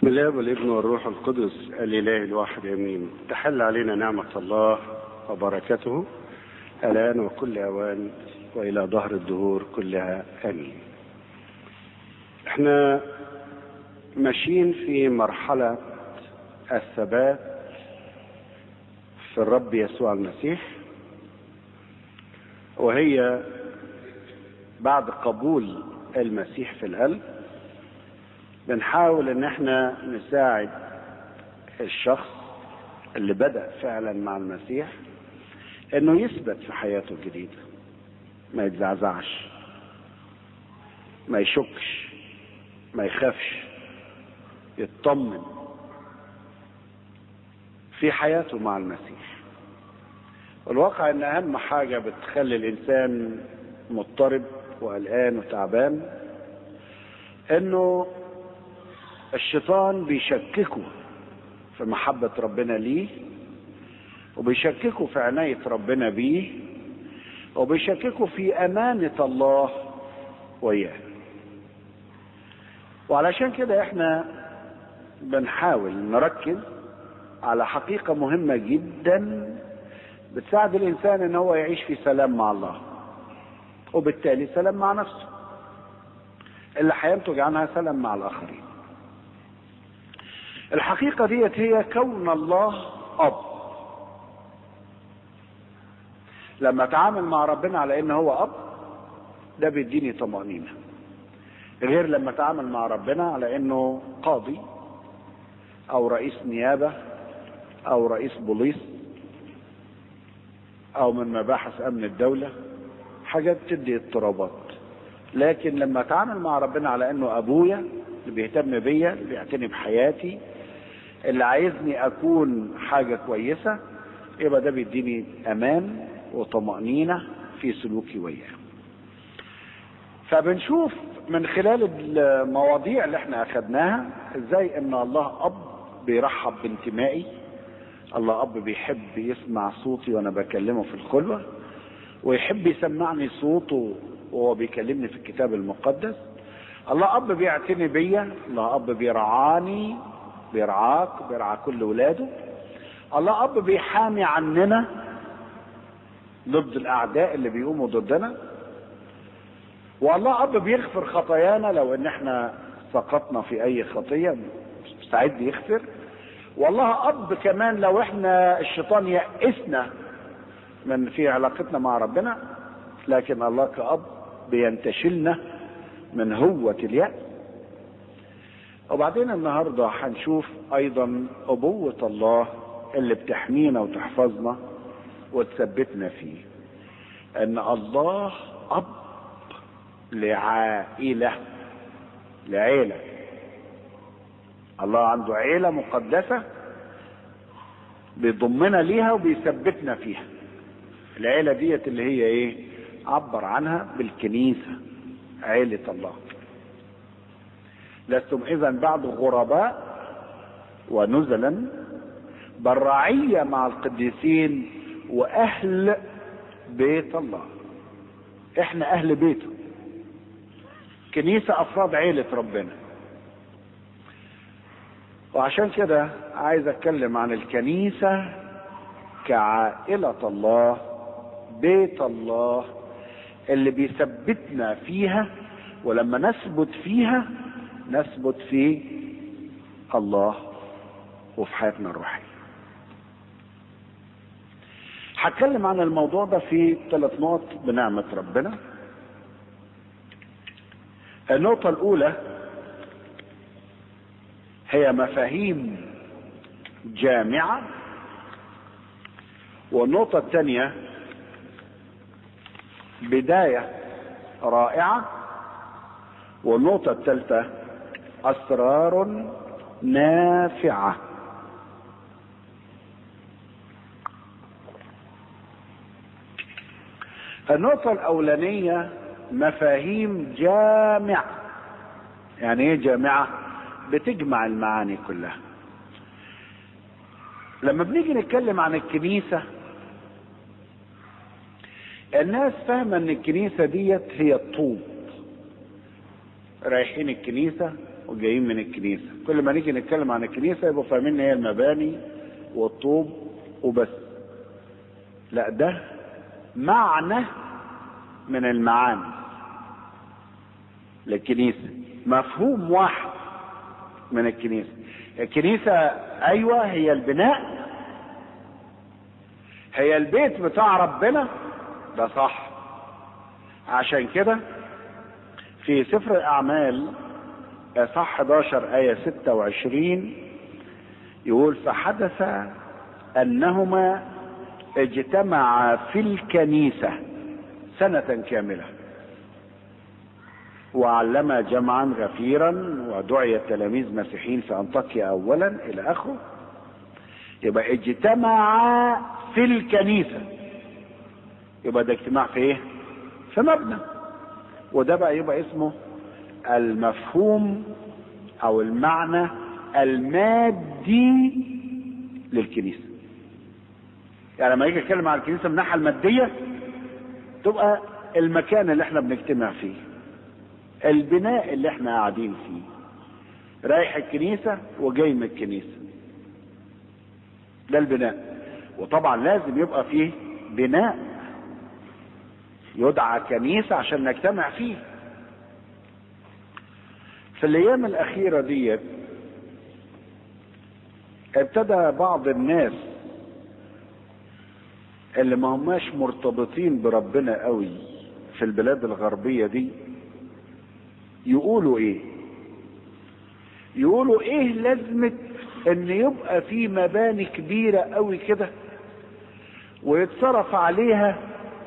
بسم الله والابن والروح القدس الاله الواحد امين تحل علينا نعمه الله وبركته الان وكل اوان والى ظهر الدهور كلها امين احنا ماشيين في مرحله الثبات في الرب يسوع المسيح وهي بعد قبول المسيح في القلب بنحاول ان احنا نساعد الشخص اللي بدأ فعلا مع المسيح انه يثبت في حياته الجديدة ما يتزعزعش ما يشكش ما يخافش يطمن في حياته مع المسيح والواقع ان اهم حاجة بتخلي الانسان مضطرب وقلقان وتعبان انه الشيطان بيشككه في محبة ربنا ليه وبيشككه في عناية ربنا بيه وبيشككه في أمانة الله وياه وعلشان كده احنا بنحاول نركز على حقيقة مهمة جدا بتساعد الإنسان إن هو يعيش في سلام مع الله وبالتالي سلام مع نفسه اللي هينتج عنها سلام مع الآخرين الحقيقة ديت هي كون الله أب لما اتعامل مع ربنا على ان هو اب ده بيديني طمأنينة غير لما اتعامل مع ربنا على انه قاضي او رئيس نيابة او رئيس بوليس او من مباحث امن الدولة حاجات تدي اضطرابات لكن لما اتعامل مع ربنا على انه ابويا اللي بيهتم بيا اللي بيعتني بحياتي اللي عايزني اكون حاجة كويسة يبقى ده بيديني امان وطمأنينة في سلوكي وياه فبنشوف من خلال المواضيع اللي احنا اخدناها ازاي ان الله اب بيرحب بانتمائي الله اب بيحب يسمع صوتي وانا بكلمه في الخلوة ويحب يسمعني صوته وهو بيكلمني في الكتاب المقدس الله اب بيعتني بيا الله اب بيرعاني بيرعاك بيرعى كل ولاده الله اب بيحامي عننا ضد الاعداء اللي بيقوموا ضدنا والله اب بيغفر خطايانا لو ان احنا سقطنا في اي خطيه مستعد يغفر والله اب كمان لو احنا الشيطان يأسنا من في علاقتنا مع ربنا لكن الله كأب بينتشلنا من هوة اليأس وبعدين النهاردة هنشوف أيضا أبوة الله اللي بتحمينا وتحفظنا وتثبتنا فيه أن الله أب لعائلة لعيلة الله عنده عيلة مقدسة بيضمنا ليها وبيثبتنا فيها العيلة ديت اللي هي ايه عبر عنها بالكنيسة عيلة الله لستم اذا بعد غرباء ونزلا بل رعية مع القديسين واهل بيت الله احنا اهل بيته كنيسة افراد عيلة ربنا وعشان كده عايز اتكلم عن الكنيسة كعائلة الله بيت الله اللي بيثبتنا فيها ولما نثبت فيها نثبت في الله وفي حياتنا الروحية هتكلم عن الموضوع ده في ثلاث نقط بنعمة ربنا النقطة الأولى هي مفاهيم جامعة والنقطة الثانية بداية رائعة والنقطة الثالثة أسرار نافعة النقطة الأولانية مفاهيم جامعة يعني ايه جامعة بتجمع المعاني كلها لما بنيجي نتكلم عن الكنيسة الناس فاهمة ان الكنيسة ديت هي الطوب رايحين الكنيسة وجايين من الكنيسة كل ما نيجي نتكلم عن الكنيسة يبقوا فاهمين ان هي المباني والطوب وبس لا ده معنى من المعاني للكنيسة مفهوم واحد من الكنيسة الكنيسة ايوه هي البناء هي البيت بتاع ربنا ده صح عشان كده في سفر الاعمال اصح 11 ايه 26 يقول فحدث انهما اجتمعا في الكنيسه سنه كامله وعلم جمعا غفيرا ودعي التلاميذ مسيحيين في انطاكيا اولا الى اخره يبقى اجتمعا في الكنيسه يبقى ده اجتماع في ايه في مبنى وده بقى يبقى اسمه المفهوم او المعنى المادي للكنيسه يعني لما يجي اتكلم عن الكنيسه من الناحيه الماديه تبقى المكان اللي احنا بنجتمع فيه البناء اللي احنا قاعدين فيه رايح الكنيسه وجاي من الكنيسه ده البناء وطبعا لازم يبقى فيه بناء يدعى كنيسه عشان نجتمع فيه في الايام الاخيره ديت ابتدى بعض الناس اللي ما هماش مرتبطين بربنا قوي في البلاد الغربيه دي يقولوا ايه يقولوا ايه لازمه ان يبقى في مباني كبيره قوي كده ويتصرف عليها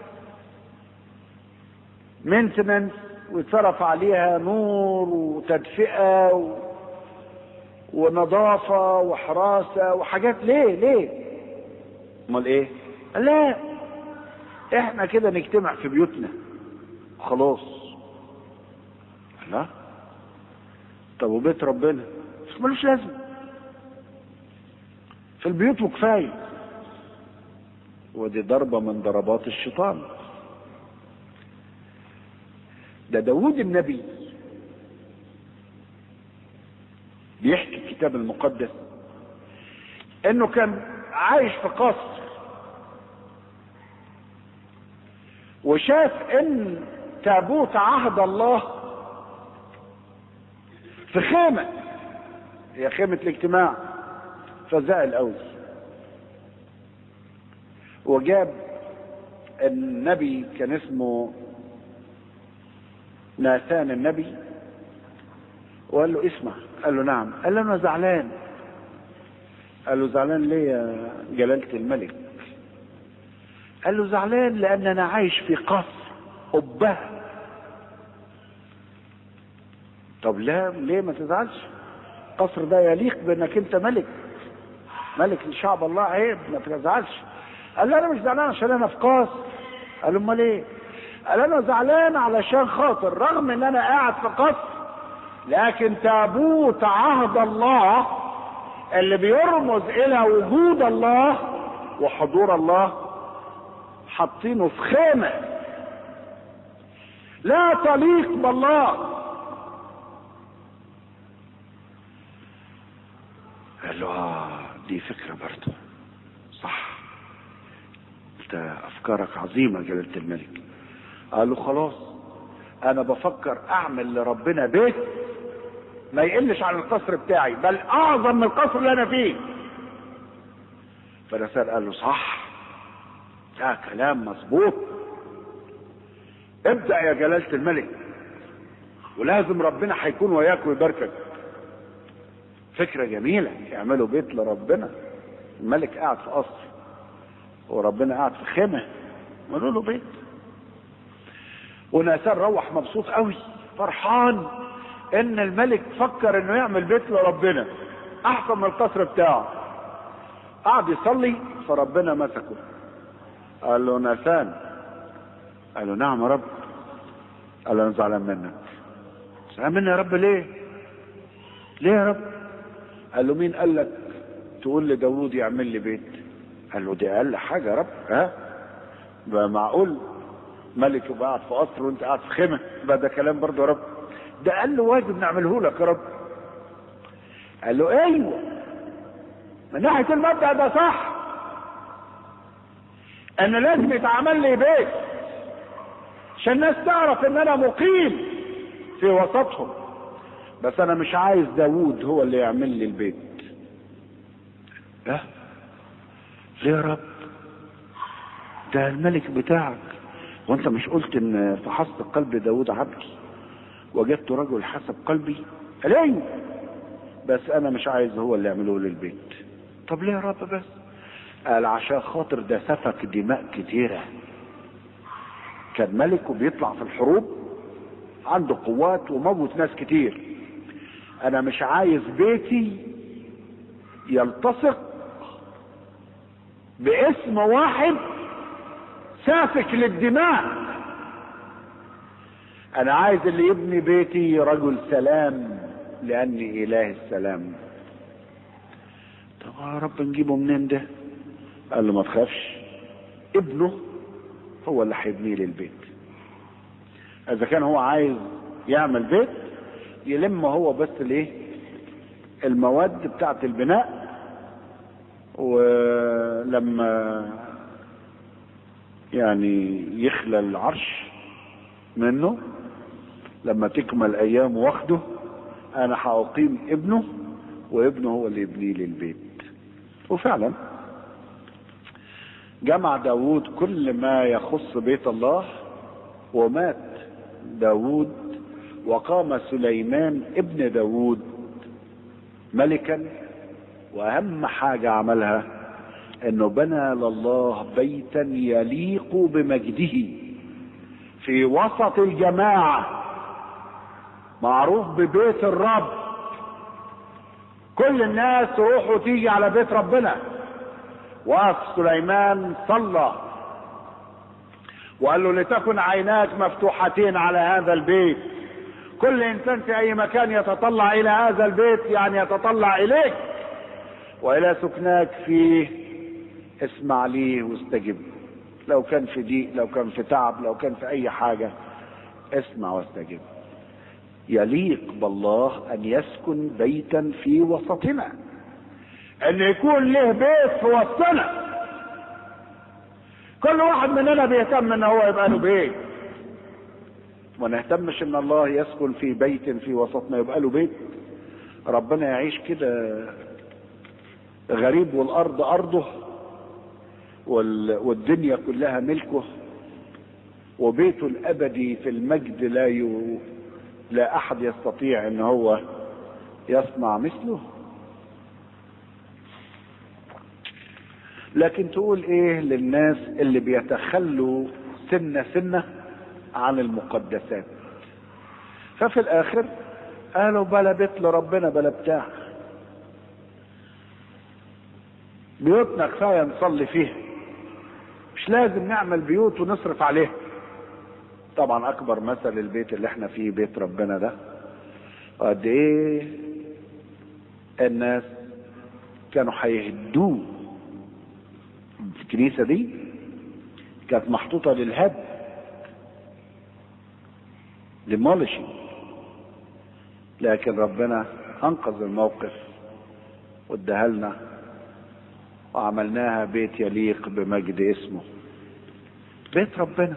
مينتننس ويتصرف عليها نور وتدفئه و... ونظافه وحراسه وحاجات ليه ليه امال ايه لا احنا كده نجتمع في بيوتنا خلاص لا طب وبيت ربنا ملوش لازمه في البيوت وكفايه ودي ضربه من ضربات الشيطان ده داود النبي بيحكي الكتاب المقدس انه كان عايش في قصر وشاف ان تابوت عهد الله في خيمة هي خيمة الاجتماع فزعل قوي وجاب النبي كان اسمه ناثان النبي وقال له اسمع قال له نعم قال له انا زعلان قال له زعلان ليه يا جلالة الملك قال له زعلان لان انا عايش في قصر قبها طب لا ليه ما تزعلش القصر ده يليق بانك انت ملك ملك لشعب الله عيب ما تزعلش قال له انا مش زعلان عشان انا في قصر قال له امال ايه قال انا زعلان علشان خاطر رغم ان انا قاعد في قصر لكن تابوت عهد الله اللي بيرمز الى وجود الله وحضور الله حاطينه في خيمه لا تليق بالله قال له اه دي فكره برضه صح انت افكارك عظيمه جلاله الملك قال له خلاص انا بفكر اعمل لربنا بيت ما يقلش عن القصر بتاعي بل اعظم من القصر اللي انا فيه فرسال قال له صح ده كلام مظبوط ابدا يا جلاله الملك ولازم ربنا هيكون وياك ويباركك فكره جميله يعملوا بيت لربنا الملك قاعد في قصر وربنا قاعد في خيمه عملوا له بيت وناسان روح مبسوط قوي فرحان ان الملك فكر انه يعمل بيت لربنا احسن من القصر بتاعه قعد يصلي فربنا مسكه قال له ناسان قال له نعم يا رب قال له انا زعلان منك زعلان مني يا رب ليه ليه يا رب قال له مين قال لك تقول لداوود يعمل لي بيت قال له دي اقل حاجه يا رب ها بقى معقول ملك يبقى قاعد في قصر وانت قاعد في خيمه بقى ده كلام برضه يا رب ده اقل واجب نعمله لك يا رب قال له ايوه من ناحيه المبدا ده صح ان لازم يتعمل لي بيت عشان الناس تعرف ان انا مقيم في وسطهم بس انا مش عايز داوود هو اللي يعمل لي البيت لا ليه يا رب ده الملك بتاعك وانت مش قلت ان فحصت قلب داود عبدي وجدت رجل حسب قلبي قال ايوه بس انا مش عايز هو اللي يعمله لي البيت طب ليه يا رب بس قال عشان خاطر ده سفك دماء كتيرة كان ملك وبيطلع في الحروب عنده قوات وموت ناس كتير انا مش عايز بيتي يلتصق باسم واحد سافك للدماء انا عايز اللي يبني بيتي رجل سلام لاني اله السلام طب يا رب نجيبه منين ده قال له ما تخافش ابنه هو اللي هيبني لي البيت اذا كان هو عايز يعمل بيت يلم هو بس الايه المواد بتاعت البناء ولما يعني يخلى العرش منه لما تكمل ايام واخده انا هاقيم ابنه وابنه هو اللي يبني لي البيت وفعلا جمع داود كل ما يخص بيت الله ومات داود وقام سليمان ابن داود ملكا واهم حاجة عملها انه بنى لله بيتا يليق بمجده في وسط الجماعة معروف ببيت الرب كل الناس تروح وتيجي على بيت ربنا وقف سليمان صلى وقال له لتكن عيناك مفتوحتين على هذا البيت كل انسان في اي مكان يتطلع الى هذا البيت يعني يتطلع اليك والى سكناك فيه اسمع ليه واستجب لو كان في ضيق لو كان في تعب لو كان في اي حاجه اسمع واستجب يليق بالله ان يسكن بيتا في وسطنا ان يكون له بيت في وسطنا كل واحد مننا بيهتم ان هو يبقى له بيت ما نهتمش ان الله يسكن في بيت في وسطنا يبقى له بيت ربنا يعيش كده غريب والارض ارضه والدنيا كلها ملكه وبيته الابدي في المجد لا ي... لا احد يستطيع ان هو يصنع مثله لكن تقول ايه للناس اللي بيتخلوا سنة سنة عن المقدسات ففي الاخر قالوا بلا بيت لربنا بلا بتاع بيوتنا كفاية نصلي فيها مش لازم نعمل بيوت ونصرف عليها طبعا اكبر مثل البيت اللي احنا فيه بيت ربنا ده قد ايه الناس كانوا هيهدوه الكنيسة دي كانت محطوطة للهد لمولشي لكن ربنا انقذ الموقف واداها لنا وعملناها بيت يليق بمجد اسمه بيت ربنا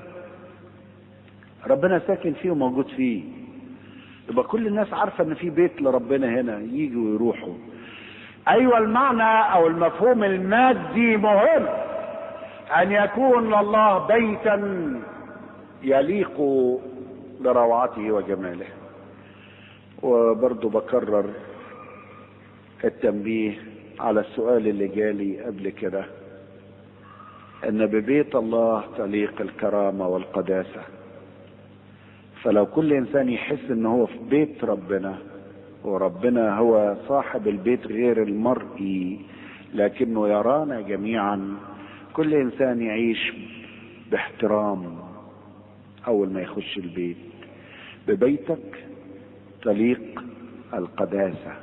ربنا ساكن فيه وموجود فيه يبقى كل الناس عارفة ان في بيت لربنا هنا يجوا ويروحوا ايوه المعنى او المفهوم المادي مهم ان يكون الله بيتا يليق بروعته وجماله وبرضه بكرر التنبيه على السؤال اللي جالي قبل كده ان ببيت الله تليق الكرامة والقداسة فلو كل انسان يحس ان هو في بيت ربنا وربنا هو صاحب البيت غير المرئي لكنه يرانا جميعا كل انسان يعيش باحترام اول ما يخش البيت ببيتك تليق القداسة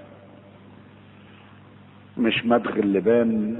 مش مدغ اللبان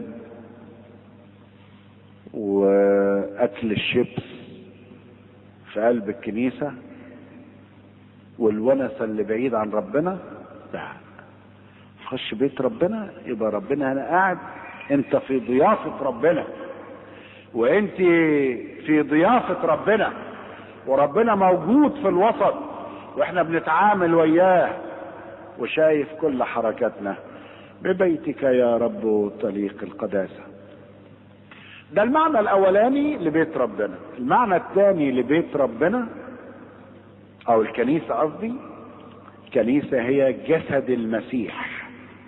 واكل الشيبس في قلب الكنيسة والونسة اللي بعيد عن ربنا لا خش بيت ربنا يبقى ربنا انا قاعد انت في ضيافة ربنا وانت في ضيافة ربنا وربنا موجود في الوسط واحنا بنتعامل وياه وشايف كل حركاتنا ببيتك يا رب طليق القداسة ده المعنى الاولاني لبيت ربنا المعنى الثاني لبيت ربنا او الكنيسة قصدي الكنيسة هي جسد المسيح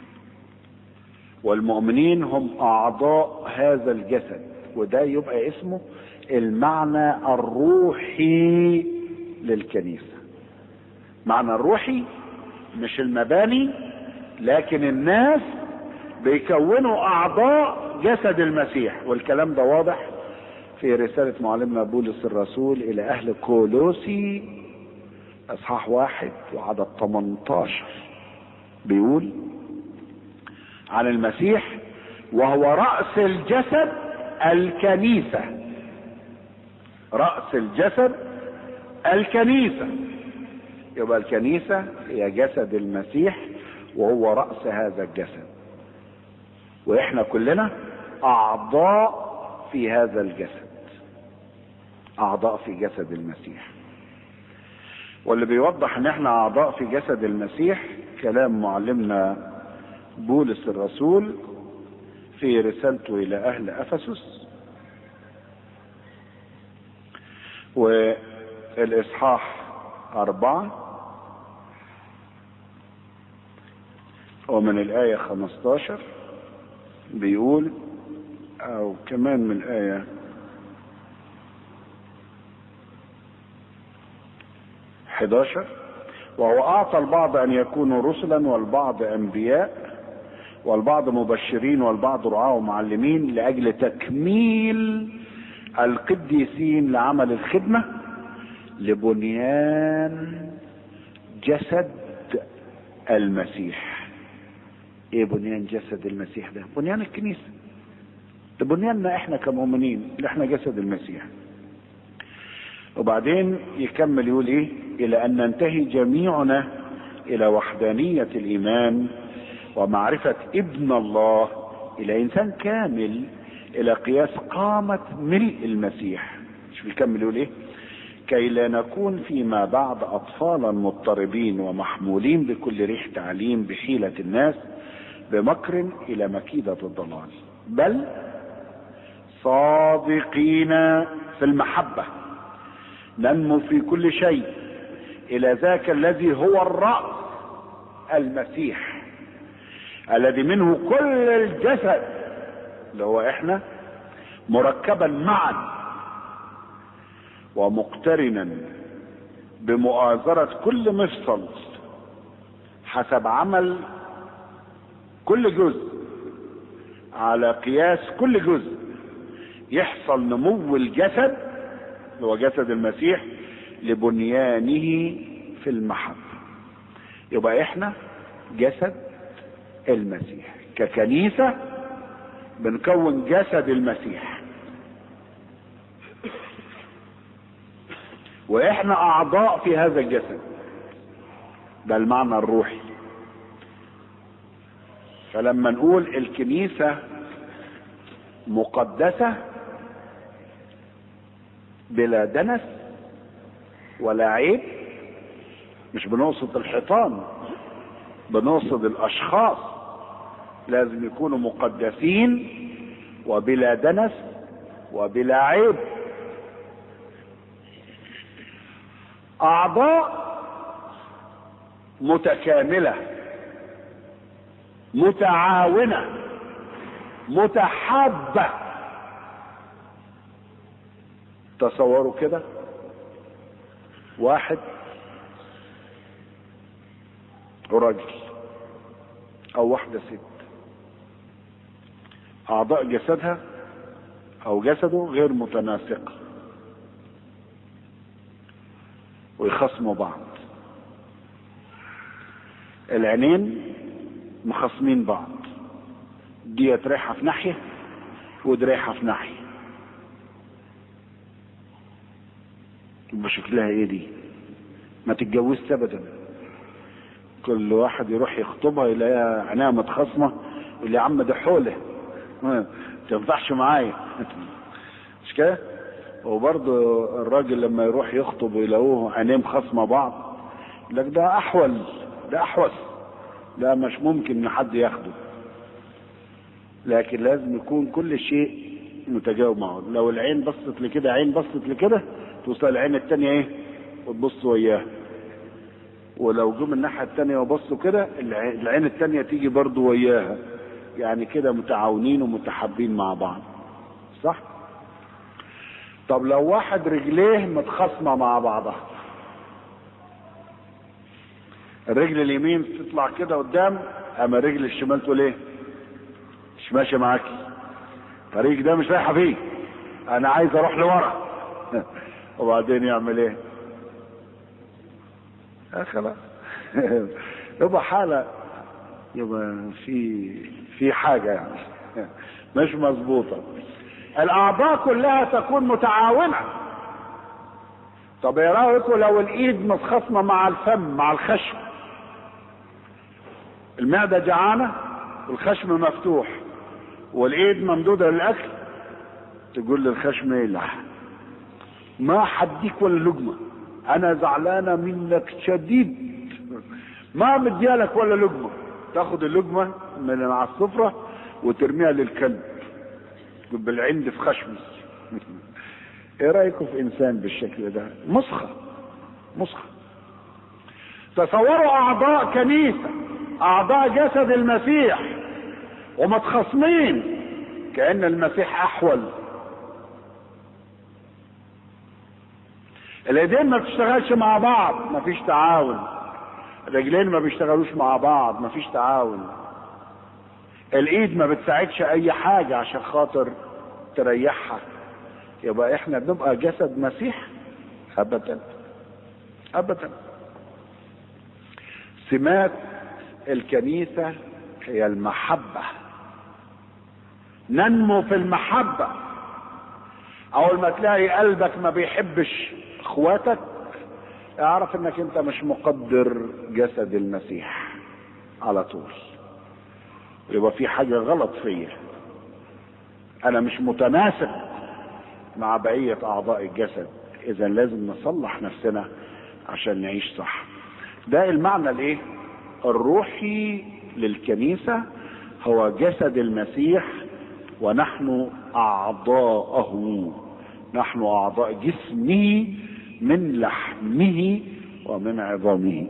والمؤمنين هم اعضاء هذا الجسد وده يبقى اسمه المعنى الروحي للكنيسة معنى الروحي مش المباني لكن الناس بيكونوا اعضاء جسد المسيح والكلام ده واضح في رسالة معلمنا بولس الرسول الى اهل كولوسي اصحاح واحد وعدد 18 بيقول عن المسيح وهو رأس الجسد الكنيسة رأس الجسد الكنيسة يبقى الكنيسة هي جسد المسيح وهو رأس هذا الجسد واحنا كلنا اعضاء في هذا الجسد اعضاء في جسد المسيح واللي بيوضح ان احنا اعضاء في جسد المسيح كلام معلمنا بولس الرسول في رسالته الى اهل افسس والاصحاح اربعه ومن الآية 15 بيقول أو كمان من الآية 11 وهو أعطى البعض أن يكونوا رسلا والبعض أنبياء والبعض مبشرين والبعض رعاة ومعلمين لأجل تكميل القديسين لعمل الخدمة لبنيان جسد المسيح ايه بنيان جسد المسيح ده بنيان الكنيسة ده بنياننا احنا كمؤمنين اللي احنا جسد المسيح وبعدين يكمل يقول ايه الى ان ننتهي جميعنا الى وحدانية الايمان ومعرفة ابن الله الى انسان كامل الى قياس قامة ملء المسيح مش بيكمل يقول ايه كي لا نكون فيما بعد اطفالا مضطربين ومحمولين بكل ريح تعليم بحيلة الناس بمكر الى مكيدة الضلال بل صادقين في المحبة ننمو في كل شيء الى ذاك الذي هو الرأس المسيح الذي منه كل الجسد اللي هو احنا مركبا معا ومقترنا بمؤازرة كل مفصل حسب عمل كل جزء على قياس كل جزء يحصل نمو الجسد اللي هو جسد المسيح لبنيانه في المحبة يبقى احنا جسد المسيح ككنيسة بنكون جسد المسيح واحنا اعضاء في هذا الجسد ده المعنى الروحي فلما نقول الكنيسة مقدسة بلا دنس ولا عيب مش بنقصد الحيطان بنقصد الاشخاص لازم يكونوا مقدسين وبلا دنس وبلا عيب اعضاء متكامله متعاونه متحابه تصوروا كده واحد راجل او واحده ست اعضاء جسدها او جسده غير متناسقه ويخصموا بعض العينين مخصمين بعض ديت رايحه في ناحيه ودي رايحه في ناحيه يبقى شكلها ايه دي ما تتجوزش ابدا كل واحد يروح يخطبها يلاقيها عينيها متخصمه يقول لي يا عم ده حوله ما تنفعش معايا مش كده وبرضه الراجل لما يروح يخطب ويلاقوه عينيه مخصمه بعض يقول لك ده احول ده احوس ده مش ممكن ان حد ياخده لكن لازم يكون كل شيء متجاوب معه لو العين بصت لكده عين بصت لكده توصل العين التانية ايه وتبص وياها ولو جم الناحية التانية وبصوا كده الع- العين التانية تيجي برضو وياها يعني كده متعاونين ومتحابين مع بعض صح طب لو واحد رجليه متخاصمة مع بعضها الرجل اليمين تطلع كده قدام اما الرجل الشمال تقول ايه مش ماشي معاكي الطريق ده مش رايحه فيه انا عايز اروح لورا وبعدين يعمل ايه آه خلاص يبقى حالة يبقى في في حاجة يعني مش مظبوطة الأعضاء كلها تكون متعاونة طب ايه رأيكم لو الإيد متخاصمة مع الفم مع الخشم المعدة جعانة والخشم مفتوح والايد ممدودة للاكل تقول للخشم ايه لا ما حديك ولا لقمة انا زعلانة منك شديد ما مديالك ولا لقمة تاخد اللقمة من على السفرة وترميها للكلب تقول بالعند في خشمي ايه رايكم في انسان بالشكل ده مسخة مسخة تصوروا اعضاء كنيسة اعضاء جسد المسيح ومتخاصمين كأن المسيح أحول الايدين ما بتشتغلش مع بعض ما فيش تعاون الرجلين ما بيشتغلوش مع بعض ما فيش تعاون الايد ما بتساعدش اي حاجة عشان خاطر تريحها يبقى احنا بنبقى جسد مسيح ابدا ابدا سمات الكنيسة هي المحبة ننمو في المحبة اول ما تلاقي قلبك ما بيحبش اخواتك اعرف انك انت مش مقدر جسد المسيح على طول يبقى في حاجة غلط فيا انا مش متناسق مع بقية اعضاء الجسد اذا لازم نصلح نفسنا عشان نعيش صح ده المعنى الايه الروحي للكنيسة هو جسد المسيح ونحن اعضاءه نحن اعضاء جسمه من لحمه ومن عظامه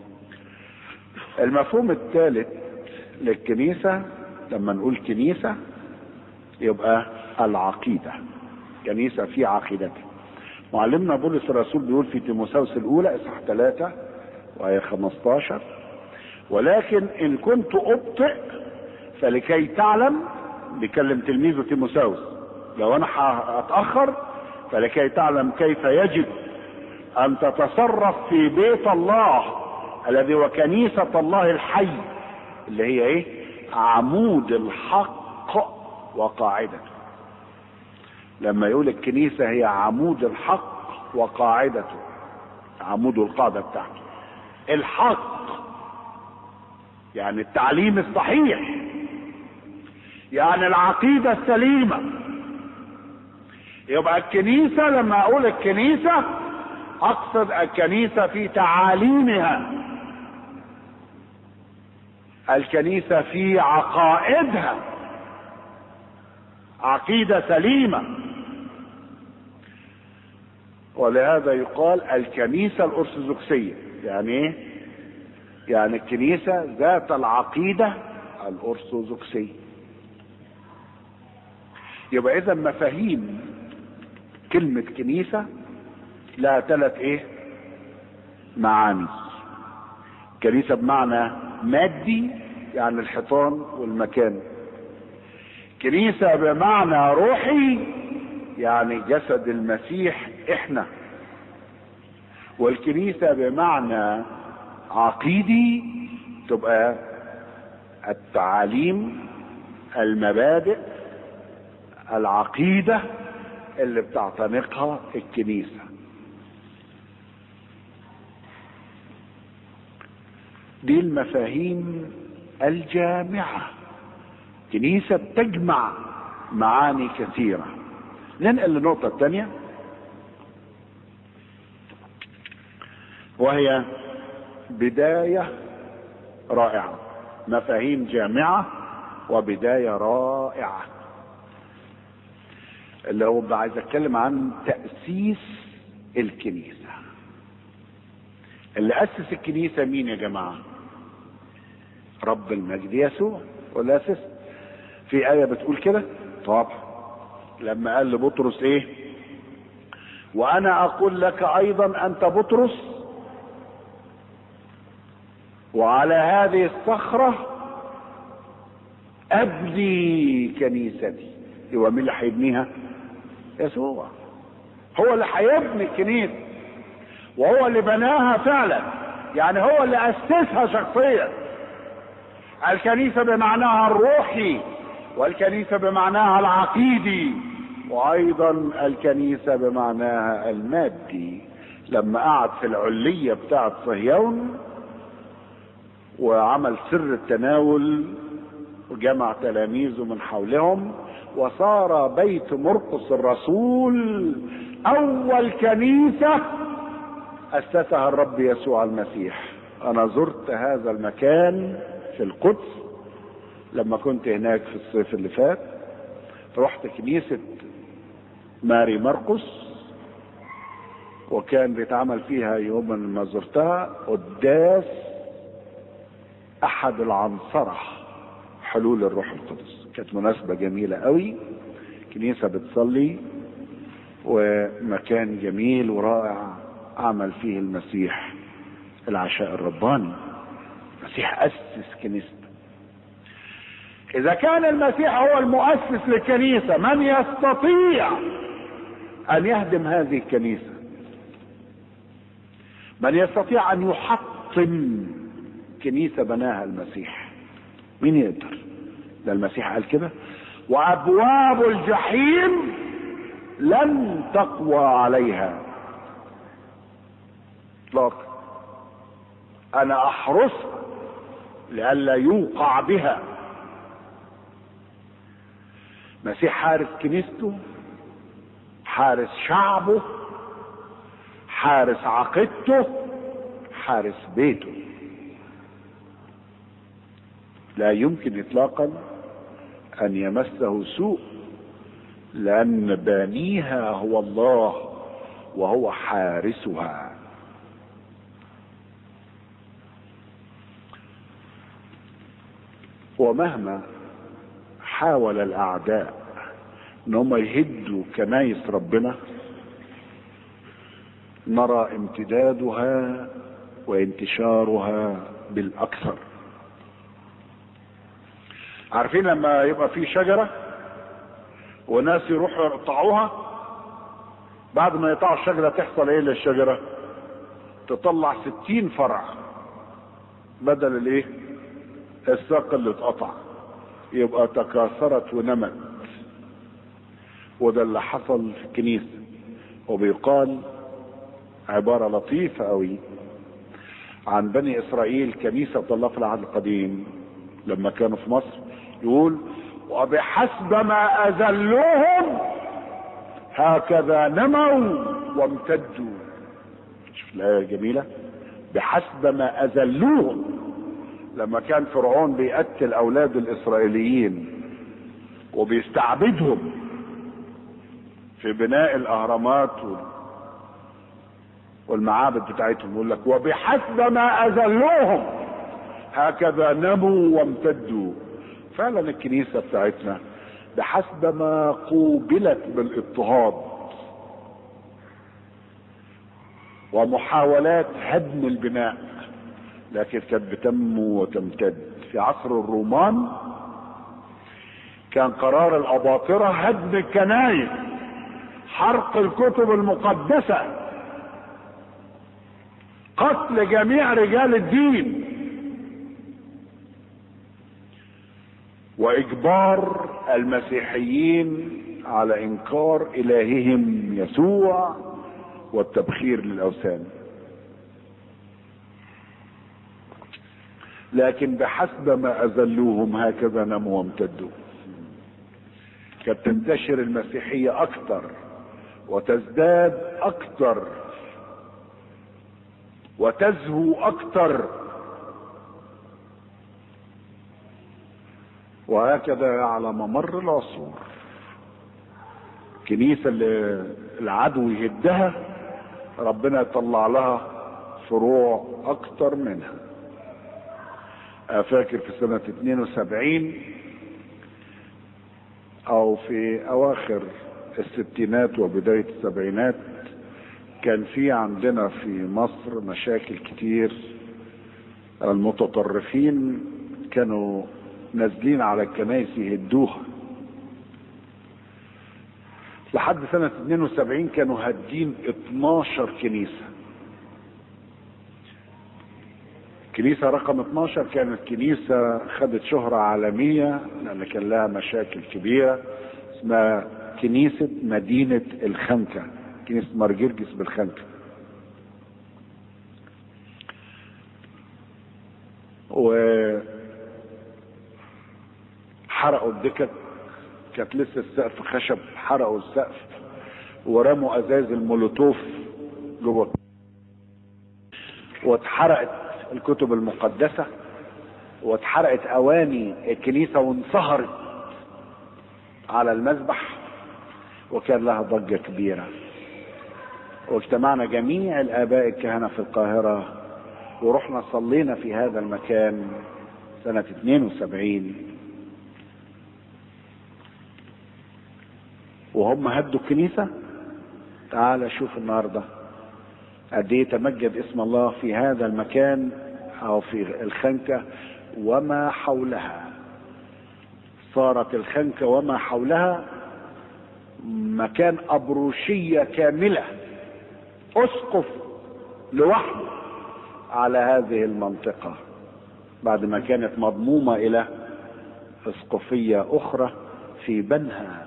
المفهوم الثالث للكنيسة لما نقول كنيسة يبقى العقيدة كنيسة في عقيدتها معلمنا بولس الرسول بيقول في تيموثاوس الأولى إصحاح 3 وآية 15 ولكن إن كنت أبطئ فلكي تعلم بيكلم تلميذه تيموثاوس لو أنا هتأخر فلكي تعلم كيف يجب أن تتصرف في بيت الله الذي هو كنيسة الله الحي اللي هي إيه؟ عمود الحق وقاعدته لما يقول الكنيسة هي عمود الحق وقاعدته عمود القاعدة بتاعته الحق يعني التعليم الصحيح يعني العقيدة السليمة يبقى الكنيسة لما اقول الكنيسة اقصد الكنيسة في تعاليمها الكنيسة في عقائدها عقيدة سليمة ولهذا يقال الكنيسة الأرثوذكسية يعني ايه؟ يعني الكنيسة ذات العقيدة الأرثوذكسية يبقى إذا مفاهيم كلمة كنيسة لها ثلاث ايه؟ معاني كنيسة بمعنى مادي يعني الحيطان والمكان كنيسة بمعنى روحي يعني جسد المسيح احنا والكنيسة بمعنى عقيدي تبقى التعاليم المبادئ العقيدة اللي بتعتنقها الكنيسة دي المفاهيم الجامعة كنيسة بتجمع معاني كثيرة ننقل للنقطة الثانية وهي بداية رائعة مفاهيم جامعة وبداية رائعة اللي هو عايز اتكلم عن تأسيس الكنيسة اللي أسس الكنيسة مين يا جماعة رب المجد يسوع ولا أسس في آية بتقول كده طبعا لما قال لبطرس ايه وانا اقول لك ايضا انت بطرس وعلى هذه الصخرة ابني كنيستي يبقى مين اللي هيبنيها يسوع هو اللي هيبني الكنيسة وهو اللي بناها فعلا يعني هو اللي اسسها شخصيا الكنيسة بمعناها الروحي والكنيسة بمعناها العقيدي وايضا الكنيسة بمعناها المادي لما قعد في العلية بتاعة صهيون وعمل سر التناول وجمع تلاميذه من حولهم وصار بيت مرقس الرسول اول كنيسة اسسها الرب يسوع المسيح انا زرت هذا المكان في القدس لما كنت هناك في الصيف اللي فات رحت كنيسة ماري مرقس وكان بيتعمل فيها يوم ما زرتها قداس احد العنصرة حلول الروح القدس كانت مناسبة جميلة قوي كنيسة بتصلي ومكان جميل ورائع عمل فيه المسيح العشاء الرباني المسيح أسس كنيسته إذا كان المسيح هو المؤسس للكنيسة من يستطيع أن يهدم هذه الكنيسة من يستطيع أن يحطم كنيسة بناها المسيح مين يقدر ده المسيح قال كده وأبواب الجحيم لن تقوى عليها اطلاقا انا احرسها لئلا يوقع بها مسيح حارس كنيسته حارس شعبه حارس عقيدته حارس بيته لا يمكن اطلاقا ان يمسه سوء لان بانيها هو الله وهو حارسها ومهما حاول الاعداء ان هم يهدوا كنايس ربنا نرى امتدادها وانتشارها بالاكثر عارفين لما يبقى في شجره وناس يروحوا يقطعوها بعد ما يقطعوا الشجره تحصل ايه للشجره تطلع ستين فرع بدل الايه الساق اللي اتقطع يبقى تكاثرت ونمت وده اللي حصل في الكنيسه وبيقال عباره لطيفه قوي عن بني اسرائيل كنيسه الله في العهد القديم لما كانوا في مصر يقول وبحسب ما اذلوهم هكذا نموا وامتدوا شوف الايه جميله بحسب ما اذلوهم لما كان فرعون بيقتل اولاد الاسرائيليين وبيستعبدهم في بناء الاهرامات والمعابد بتاعتهم يقول لك وبحسب ما اذلوهم هكذا نموا وامتدوا فعلا الكنيسه بتاعتنا بحسب ما قوبلت بالاضطهاد ومحاولات هدم البناء لكن كانت بتنمو وتمتد في عصر الرومان كان قرار الاباطره هدم الكنائس حرق الكتب المقدسه قتل جميع رجال الدين واجبار المسيحيين على انكار الههم يسوع والتبخير للاوثان لكن بحسب ما اذلوهم هكذا نموا وامتدوا كانت تنتشر المسيحية اكثر وتزداد اكثر وتزهو اكثر وهكذا على ممر العصور الكنيسة اللي العدو يهدها ربنا يطلع لها فروع اكتر منها فاكر في سنة 72 او في اواخر الستينات وبداية السبعينات كان في عندنا في مصر مشاكل كتير المتطرفين كانوا نازلين على الكنائس يهدوها لحد سنة 72 كانوا هادين 12 كنيسة كنيسة رقم 12 كانت كنيسة خدت شهرة عالمية لأن كان لها مشاكل كبيرة اسمها كنيسة مدينة الخنكة كنيسة مرجرجس بالخنكة و حرقوا الدكك كانت لسه السقف خشب حرقوا السقف ورموا ازاز المولوتوف جوه واتحرقت الكتب المقدسة واتحرقت اواني الكنيسة وانصهرت على المذبح وكان لها ضجة كبيرة واجتمعنا جميع الاباء الكهنة في القاهرة ورحنا صلينا في هذا المكان سنة 72 وهم هدوا الكنيسة تعال شوف النهاردة قد ايه تمجد اسم الله في هذا المكان او في الخنكة وما حولها صارت الخنكة وما حولها مكان أبروشية كاملة أسقف لوحده على هذه المنطقة بعد ما كانت مضمومة إلى أسقفية أخرى في بنها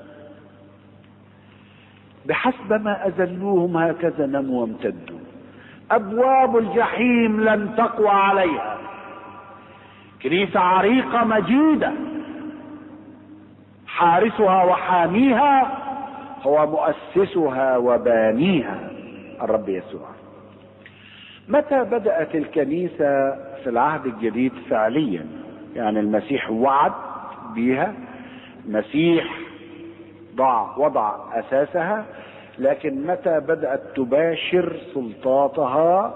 بحسب ما أذلوهم هكذا نموا وامتدوا أبواب الجحيم لن تقوى عليها كنيسة عريقة مجيدة حارسها وحاميها هو مؤسسها وبانيها الرب يسوع متى بدأت الكنيسة في العهد الجديد فعليا يعني المسيح وعد بها مسيح ضع وضع أساسها لكن متى بدأت تباشر سلطاتها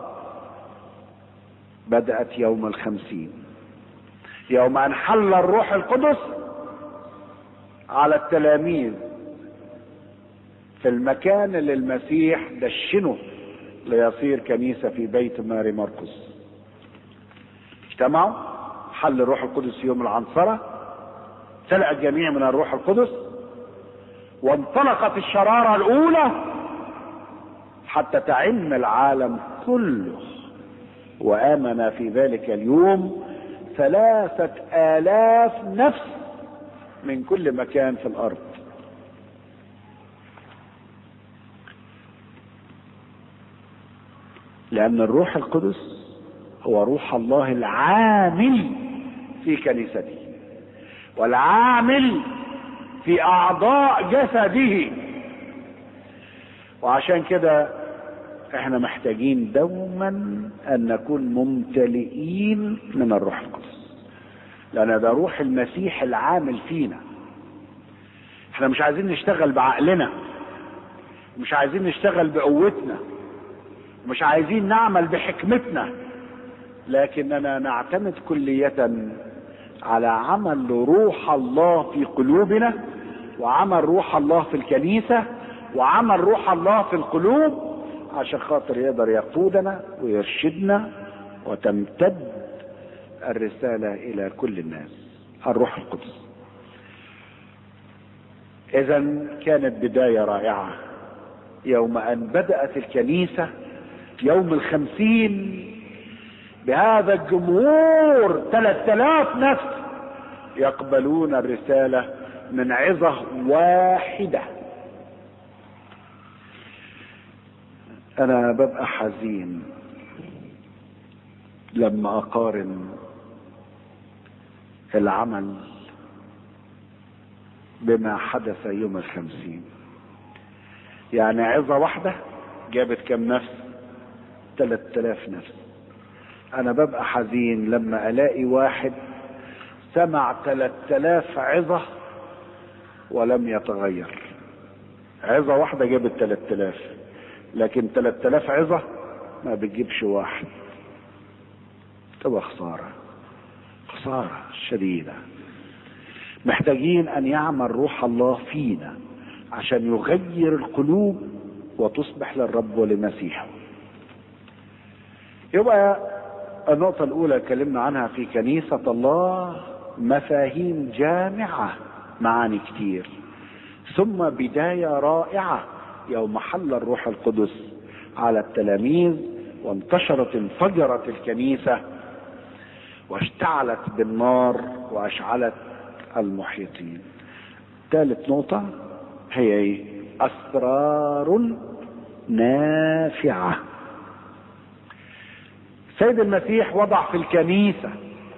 بدأت يوم الخمسين يوم أن حل الروح القدس على التلاميذ في المكان اللي المسيح دشنه ليصير كنيسة في بيت ماري مرقس اجتمعوا حل الروح القدس يوم العنصرة تلقى الجميع من الروح القدس وانطلقت الشرارة الأولى حتى تعم العالم كله وآمن في ذلك اليوم ثلاثة آلاف نفس من كل مكان في الأرض لأن الروح القدس هو روح الله العامل في كنيسته والعامل في أعضاء جسده وعشان كده احنا محتاجين دوما أن نكون ممتلئين من الروح القدس لأن ده روح المسيح العامل فينا احنا مش عايزين نشتغل بعقلنا مش عايزين نشتغل بقوتنا مش عايزين نعمل بحكمتنا لكننا نعتمد كلية على عمل روح الله في قلوبنا وعمل روح الله في الكنيسة وعمل روح الله في القلوب عشان خاطر يقدر يقودنا ويرشدنا وتمتد الرسالة إلى كل الناس الروح القدس إذا كانت بداية رائعة يوم أن بدأت الكنيسة يوم الخمسين بهذا الجمهور ثلاثة آلاف نفس يقبلون الرسالة من عظة واحدة أنا ببقى حزين لما أقارن العمل بما حدث يوم الخمسين يعني عظة واحدة جابت كم نفس ثلاث آلاف نفس انا ببقى حزين لما الاقي واحد سمع ثلاث آلاف عظة ولم يتغير عظة واحدة جابت ثلاث آلاف لكن ثلاث آلاف عظة ما بتجيبش واحد تبقى خسارة خسارة شديدة محتاجين ان يعمل روح الله فينا عشان يغير القلوب وتصبح للرب ولمسيحه يبقى النقطة الأولى اتكلمنا عنها في كنيسة الله مفاهيم جامعة معاني كتير ثم بداية رائعة يوم حل الروح القدس على التلاميذ وانتشرت انفجرت الكنيسة واشتعلت بالنار واشعلت المحيطين ثالث نقطة هي ايه اسرار نافعة سيد المسيح وضع في الكنيسة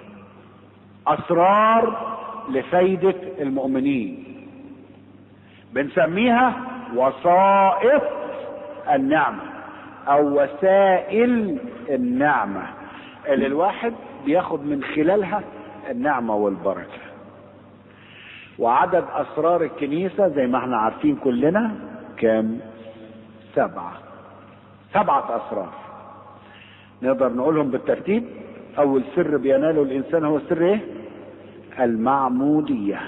اسرار لفايدة المؤمنين بنسميها وسائط النعمة او وسائل النعمة اللي الواحد بياخد من خلالها النعمة والبركة وعدد اسرار الكنيسة زي ما احنا عارفين كلنا كام سبعة سبعة اسرار نقدر نقولهم بالترتيب اول سر بيناله الانسان هو سر ايه المعمودية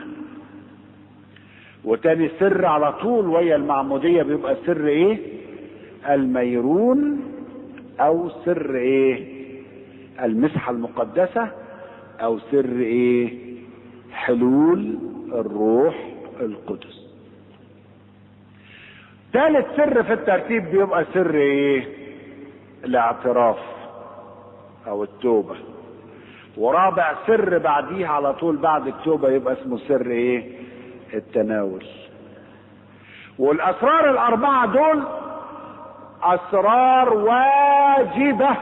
وتاني سر على طول ويا المعمودية بيبقى سر ايه الميرون او سر ايه المسحة المقدسة او سر ايه حلول الروح القدس ثالث سر في الترتيب بيبقى سر ايه الاعتراف او التوبة ورابع سر بعديه على طول بعد التوبة يبقى اسمه سر ايه التناول والاسرار الاربعة دول اسرار واجبة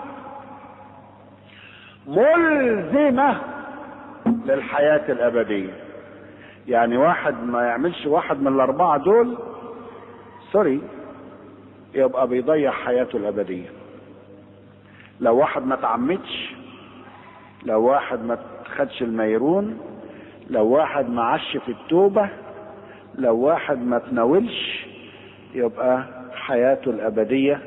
ملزمة للحياة الابدية يعني واحد ما يعملش واحد من الاربعة دول سوري يبقى بيضيع حياته الابدية لو واحد ما تعمدش لو واحد ما خدش الميرون لو واحد ما عش في التوبة لو واحد ما تناولش يبقى حياته الأبدية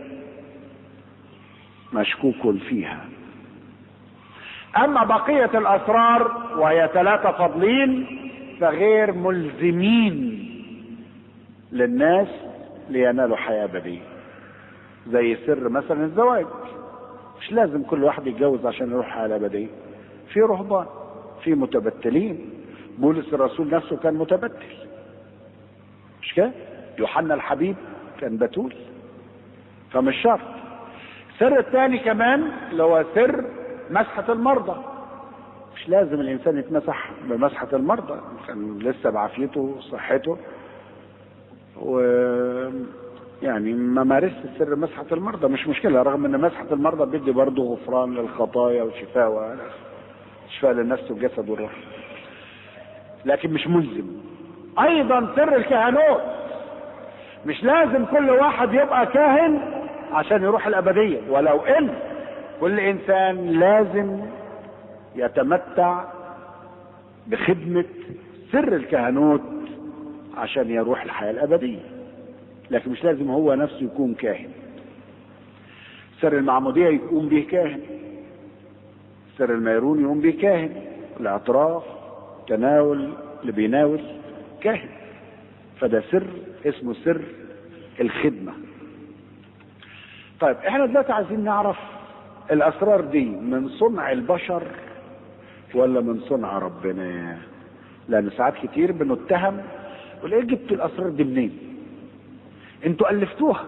مشكوك فيها أما بقية الأسرار وهي ثلاثة فاضلين فغير ملزمين للناس لينالوا حياة أبدية زي سر مثلا الزواج مش لازم كل واحد يتجوز عشان يروح حياة أبدية في رهبان في متبتلين بولس الرسول نفسه كان متبتل مش كده يوحنا الحبيب كان بتول فمش شرط السر الثاني كمان اللي هو سر مسحة المرضى مش لازم الانسان يتمسح بمسحة المرضى كان لسه بعافيته وصحته و يعني ما مارست سر مسحة المرضى مش مشكلة رغم ان مسحة المرضى بيدي برضه غفران للخطايا وشفاء و... شفاء للنفس والجسد والروح لكن مش ملزم ايضا سر الكهنوت مش لازم كل واحد يبقى كاهن عشان يروح الابدية ولو ان كل انسان لازم يتمتع بخدمة سر الكهنوت عشان يروح الحياة الابدية لكن مش لازم هو نفسه يكون كاهن سر المعمودية يقوم به كاهن سر الميرون يقوم به كاهن الاعتراف تناول اللي بيناول كاهن فده سر اسمه سر الخدمة طيب احنا دلوقتي عايزين نعرف الاسرار دي من صنع البشر ولا من صنع ربنا لان ساعات كتير بنتهم وليه جبتوا الاسرار دي منين انتوا الفتوها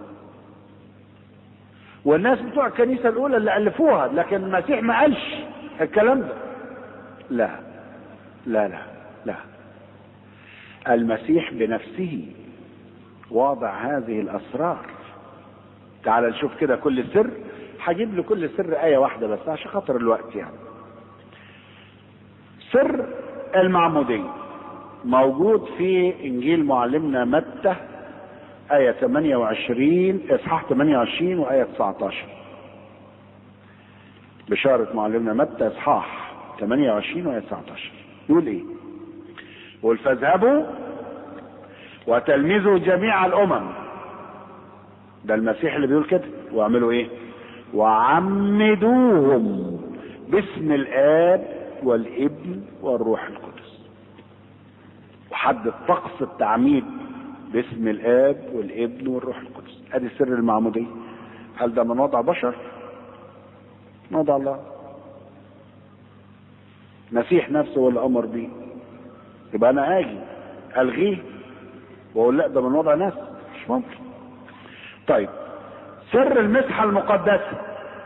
والناس بتوع الكنيسه الاولى اللي الفوها لكن المسيح ما قالش الكلام ده لا لا لا لا المسيح بنفسه واضع هذه الاسرار تعال نشوف كده كل سر هجيب لكل سر ايه واحده بس عشان خاطر الوقت يعني سر المعمودية موجود في انجيل معلمنا متى آية 28 اصحاح 28 وآية 19 بشارة معلمنا متى اصحاح 28 وآية 19 يقول ايه؟ يقول فاذهبوا وتلمذوا جميع الامم ده المسيح اللي بيقول كده واعملوا ايه وعمدوهم باسم الاب والابن والروح القدس وحدد طقس التعميد باسم الاب والابن والروح القدس ادي سر المعموديه هل ده من وضع بشر من وضع الله مسيح نفسه هو اللي امر بيه يبقى انا اجي الغيه واقول لا ده من وضع ناس مش ممكن طيب سر المسحه المقدسه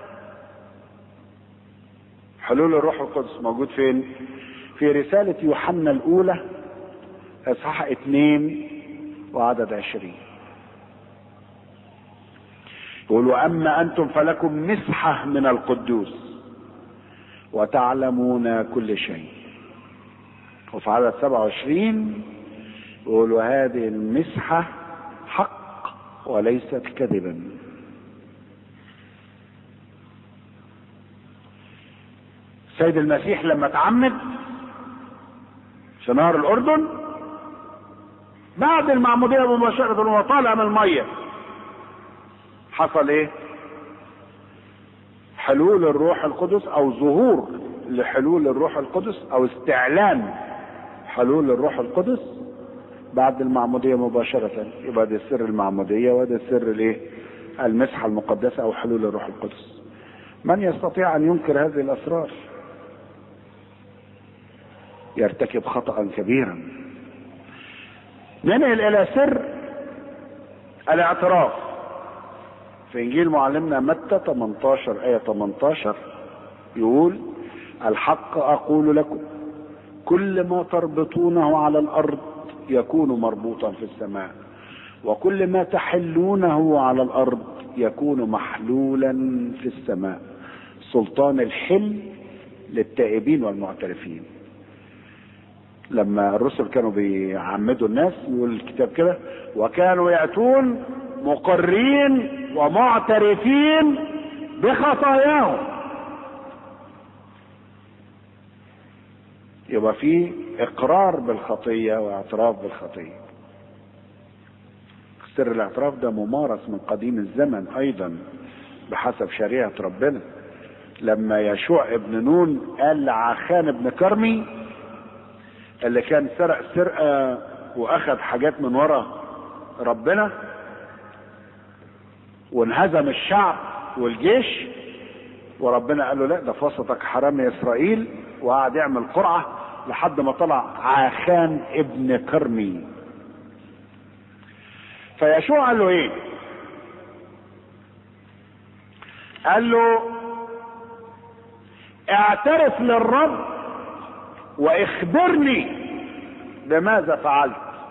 حلول الروح القدس موجود فين في رسالة يوحنا الأولى إصحاح اثنين وعدد عشرين يقول وأما أنتم فلكم مسحة من القدوس وتعلمون كل شيء وفي عدد سبعة وعشرين يقول وهذه المسحة حق وليست كذبا سيد المسيح لما اتعمد في نهر الاردن بعد المعموديه مباشره وهو طالع من الميه حصل ايه حلول الروح القدس او ظهور لحلول الروح القدس او استعلان حلول الروح القدس بعد المعموديه مباشره يبقى ده سر المعموديه وده سر الايه المسحه المقدسه او حلول الروح القدس من يستطيع ان ينكر هذه الاسرار يرتكب خطأ كبيرا ننقل الى سر الاعتراف في انجيل معلمنا متى 18 ايه 18 يقول الحق اقول لكم كل ما تربطونه على الارض يكون مربوطا في السماء وكل ما تحلونه على الارض يكون محلولا في السماء سلطان الحل للتائبين والمعترفين لما الرسل كانوا بيعمدوا الناس يقول الكتاب كده وكانوا ياتون مقرين ومعترفين بخطاياهم يبقى في اقرار بالخطيه واعتراف بالخطيه سر الاعتراف ده ممارس من قديم الزمن ايضا بحسب شريعه ربنا لما يشوع ابن نون قال لعخان ابن كرمي اللي كان سرق سرقه واخذ حاجات من ورا ربنا وانهزم الشعب والجيش وربنا قال له لا ده في وسطك حرام يا اسرائيل وقعد يعمل قرعه لحد ما طلع عاخان ابن كرمي فيشوع قال له ايه قال له اعترف للرب واخبرني بماذا فعلت